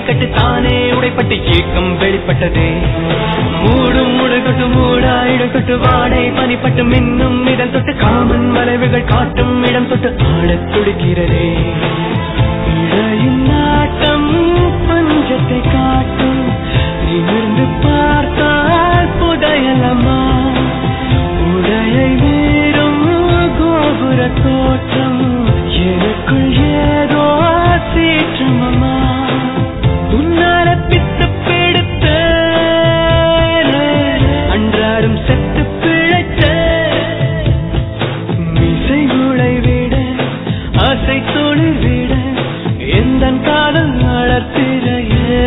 கட்டு தானே உடைப்பட்டு ஏக்கம் வெளிப்பட்டதே மூடும் முடுகட்டு மூடா இடக்கட்டு வாடை பனிப்பட்டு மின்னும் இதழ் தொட்டு காமன் வளைவுகள் காட்டும் இடம் தொட்டு ஆடத் துடிக்கிறதே இழையின் நாட்டம் பஞ்சத்தை காட்டும் நிமிர்ந்து பார்த்தால் புதையலம்மா உடையை வீரும் கோபுர தோற்றம் எனக்குள் ஏதோ சீற்றமம்மா உன்னால பித்து பிடித்த அன்றாடும் செத்து பிழைத்த மிசைகளை விட ஆசை தொழில் விட எந்த காதல் வளர்த்திரையே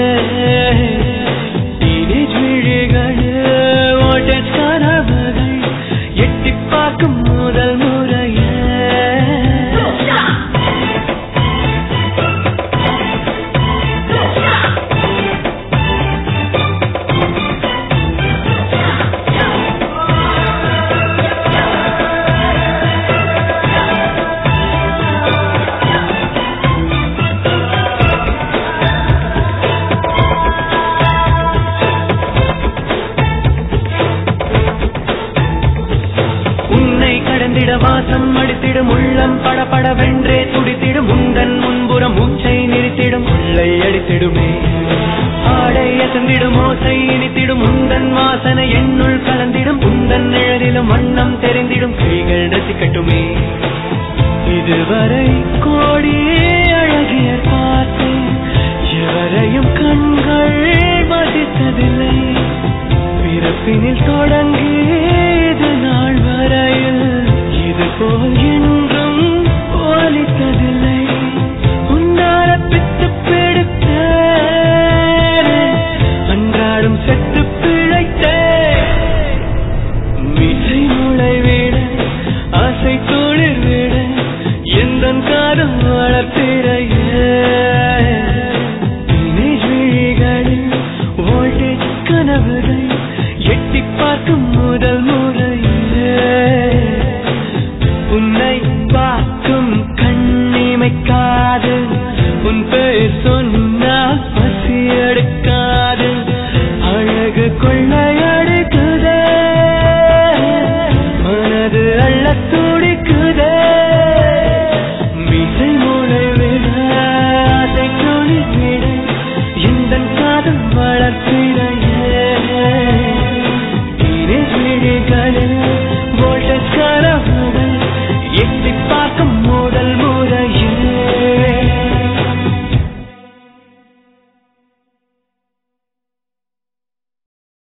டீனேஜ் விழிகள் ஓட்டச் கனவுகள் எட்டிப் பார்க்கும் முதல் முறையே உன்னை கடந்திட வாசம் அடித்திடும் உள்ளம் படபடவென்றே துடித்திடும் உந்தன் முன்புறம் மூச்சை நிறுத்திடும் உள்ளை அடித்திடுமே ஆடை அசந்திடும் ஓசை இனித்திடும் உந்தன் வாசனை என்னுள் கலந்திடும் உந்தன் நிழலிலும் வண்ணம் தெரிந்திடும் கைகள் ரசிக்கட்டுமே இதுவரை கோடி அழகியர் பார்த்தேன் எவரையும் கண்கள் மதித்ததில்லை பிறப்பினில் தொடங்கி இது நாள் வரையில் இது போல் என்றும் ஒலித்ததில்லை உன்னால பித்து பிடித்த அன்றாடும் செத்து பிழைத்த மிசை முளை விட ஆசை தொழில் விட எந்த காலம் வளர்த்திரையே டீனேஜ் விழிகளில் வோல்டேஜ் கனவுகள் எட்டிப் பார்க்கும் முதல் முறையே உன்னை பார்க்கும் கண்ணிமைக்காது உன் பெயர் சொன்னால் பசி எடுக்காது அழகு கொள்ள